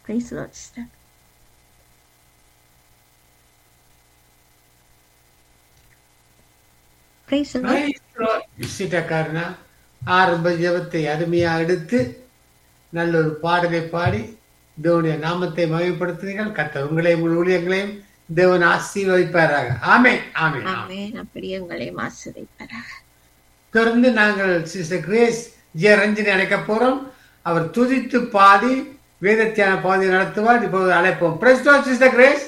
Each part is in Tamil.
Praise the Lord, sister. Praise the Lord. விசிட்டக்காரனா ஆரம்ப ஜெபத்தை அருமையா எடுத்து நல்ல ஒரு பாடலை பாடி தேவனுடைய நாமத்தை மகிமைப்படுத்துங்கள் கத்த உங்களையும் உங்கள் ஊழியங்களையும் தேவன் ஆசீர்வதிப்பாராக ஆமென் ஆமென் ஆமென். ஆமென் அப்படியே உங்களையும் ஆசிரியப்பாராக தொடர்ந்து நாங்கள் சிஸ்டர் கிரேஸ் ஜெய ரஞ்சினி அழைக்க போறோம் அவர் துதித்து பாடி வேதத்தியான பாதி நடத்துவார் இப்போது அழைப்போம் பிரஸ்டோ sister Grace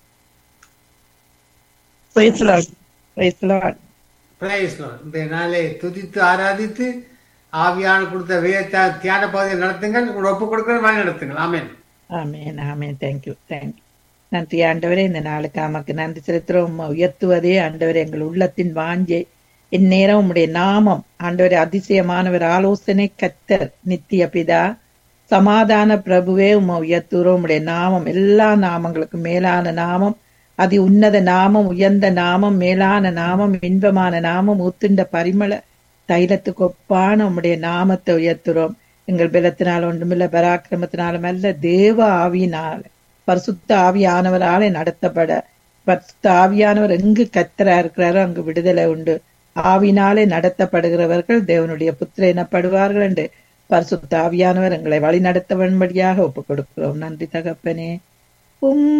Praise the Lord. Praise the Lord. Praise இந்த நாளை துதித்து ஆராதித்து ஆவியான கொடுத்த வேத தியான பாதையை நடத்துங்கள் உங்களை ஒப்பு கொடுக்கிற மாதிரி நடத்துங்கள் ஆமென் ஆமென் ஆமென் தேங்க்யூ தேங்க்யூ நன்றி ஆண்டவரே இந்த நாளுக்கு நமக்கு நன்றி செலுத்துறோம் உம்மை உயர்த்துவதே ஆண்டவரே எங்கள் உள்ளத்தின் வாஞ்சை இந்நேரம் உம்முடைய நாமம் ஆண்டவரே அதிசயமானவர் ஆலோசனை கத்தர் நித்திய பிதா சமாதான பிரபுவே உம்மை உயர்த்துறோம் உம்முடைய நாமம் எல்லா நாமங்களுக்கும் மேலான நாமம் அதி உன்னத நாமம் உயர்ந்த நாமம் மேலான நாமம் இன்பமான நாமம் ஊத்துண்ட பரிமள தைலத்துக்கு ஒப்பான உம்முடைய நாமத்தை உயர்த்துறோம் எங்கள் பலத்தினால் ஒன்றுமில்ல பராக்கிரமத்தினாலும் அல்ல தேவ ஆவியினால் பரிசுத்த ஆவியானவராலே நடத்தப்பட பரிசுத்த ஆவியானவர் எங்கு கத்தரா இருக்கிறாரோ அங்கு விடுதலை உண்டு ஆவினாலே நடத்தப்படுகிறவர்கள் தேவனுடைய புத்திர எனப்படுவார்கள் என்று பரிசுத்த ஆவியானவர் எங்களை வழி நடத்த ஒப்புக் கொடுக்கிறோம் நன்றி தகப்பனே உம்